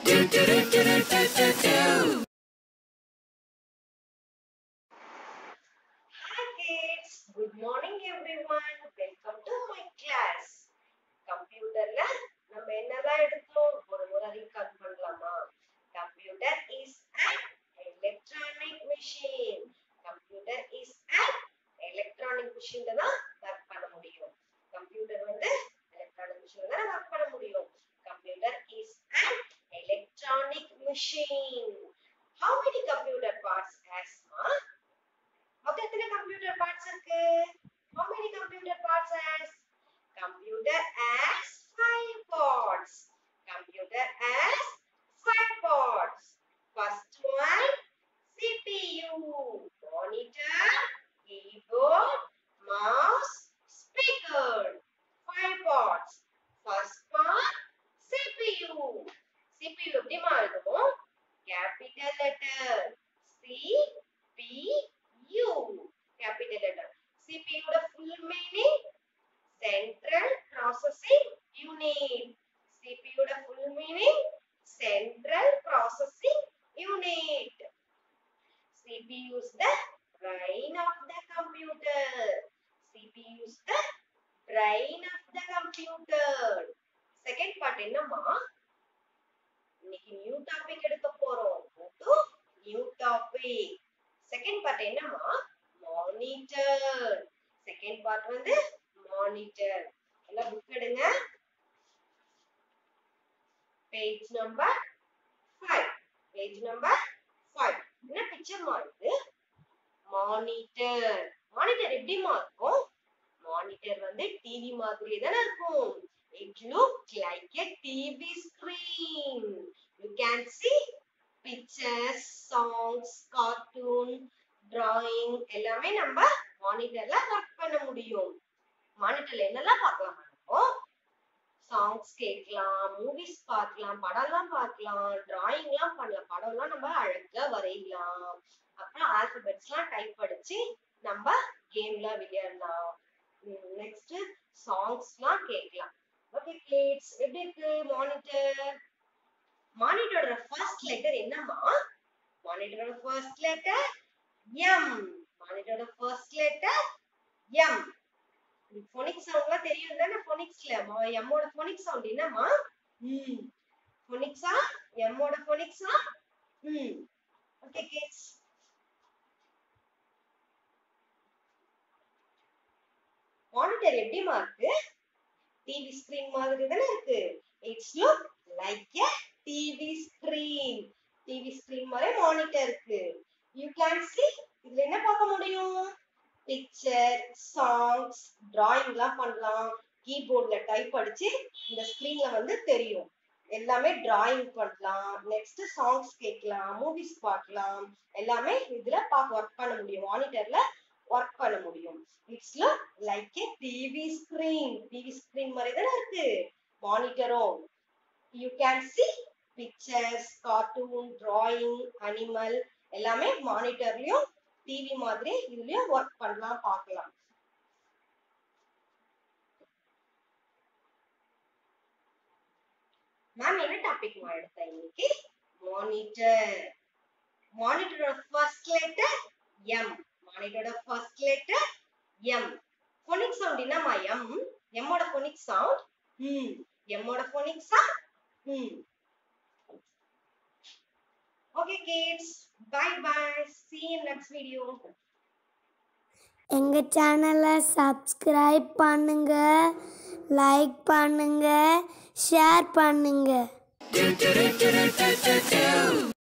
Hi kids, good morning everyone. Welcome to my class. கம்ப்யூட்டர்ல நம்ம என்னெல்லாம் எடுத்தோம் ஒரு முறை ரீகால் பண்ணலாமா computer is an electronic machine. Computer is an electronic machine தான் ஒர்க் பண்ண முடியும் கம்ப்யூட்டர் வந்து எலக்ட்ரானிக் மிஷின் தான் ஒர்க் பண்ண முடியும் computer is an electronic machine. How many computer parts has ma? மொத்தம் எத்தனை கம்ப்யூட்டர் பார்ட்ஸ் இருக்கு how many computer parts has computer has five parts computer has five parts first one cpu monitor keyboard mouse speaker five parts first part cpu cpu எப்படிமா எழுதுவோம் capital letter c p U capital letter. CPU யோட full meaning Central Processing Unit. CPU யோட full meaning Central Processing Unit. CPU is the brain of the computer. CPU is the brain of the computer. Second part என்னம்மா இன்னைக்கு new topic எடுக்க போறோம் to new topic second part என்னமா monitor second part வந்து monitor எல்லாம் book எடுங்க page number 5 page number 5 என்ன picture மாறுது மானிட்டர் மானிட்டர் எப்படிமா இருக்கும் மானிட்டர் வந்து டிவி மாதிரி தானே இருக்கும் it look like a TV screen you can see pictures songs cartoon drawing எல்லாமே நம்ம மானிட்டர்ல ஒர்க் பண்ண முடியும் மானிட்டர்ல என்னெல்லாம் பார்க்கலாம் நம்ம சாங்ஸ் கேட்கலாம் மூவிஸ் பார்க்கலாம் படம்லாம் பார்க்கலாம் டிராயிங்லாம் பண்ணலாம் படம்லாம் நம்ம அழகா வரையலாம் அப்புறம் ஆல்பபெட்ஸ்லாம் டைப் அடிச்சு நம்ம கேம்ல விளையாடலாம் நெக்ஸ்ட் சாங்ஸ்லாம் கேட்கலாம் ஓகே கிட்ஸ் எப்படி இருக்கு மானிட்டர் மானிட்டரோட ஃபர்ஸ்ட் லெட்டர் என்னம்மா மானிட்டரோட ஃபர்ஸ்ட் லெட்டர் எம் மானிட்டரோட ஃபர்ஸ்ட் லெட்டர் எம் ஃபோனிக் சவுண்ட்லாம் தெரியும் தானே ஃபோனிக்ஸ்ல எம்மோட ஃபோனிக் சவுண்ட் என்னம்மா ம் ஃபோனிக்ஸா எம்மோட ஃபோனிக்ஸா ம் ஓகே கிட்ஸ் மானிட்டர் எப்படிமா இருக்கு டிவி ஸ்கிரீன் மாதிரி தானே இருக்கு it's look like a TV screen TV screen மாதிரி மானிட்டர் இருக்கு யூ கேன் see இதுல என்ன பார்க்க முடியும் பிக்சர் சாங்ஸ் டிராயிங்லாம் பண்ணலாம் கீபோர்ட்ல டைப் அடிச்சு இந்த ஸ்கிரீன்ல வந்து தெரியும் எல்லாமே டிராயிங் பண்ணலாம் நெக்ஸ்ட் சாங்ஸ் கேட்கலாம் மூவிஸ் பார்க்கலாம் எல்லாமே இதுல பார்க்க ஒர்க் பண்ண முடியும் மானிட்டர்ல ஒர்க் பண்ண முடியும் it's look like a TV screen TV screen மாதிரி தானே இருக்கு மானிட்டரும் you can see pictures cartoon drawing animal எல்லாமே மானிட்டர்லயும் டிவி மாதிரி இதுலயும் ஒர்க் பண்ணலாம் பார்க்கலாம் மேம் என்ன டாபிக் எடுத்தேன் இன்னைக்கு மானிட்டர் மானிட்டரோட ஃபர்ஸ்ட் லெட்டர் எம் மானிட்டரோட first letter M phonic sound என்னம்மா எம் எம்மோட ஃபோனிக் சவுண்ட் ம் எம்மோட ஃபோனிக் சவுண்ட் ம் Okay kids, bye bye. See you in next video. எங்கள் சேனலை சப்ஸ்கிரைப் பண்ணுங்க லைக் பண்ணுங்க ஷேர் பண்ணுங்க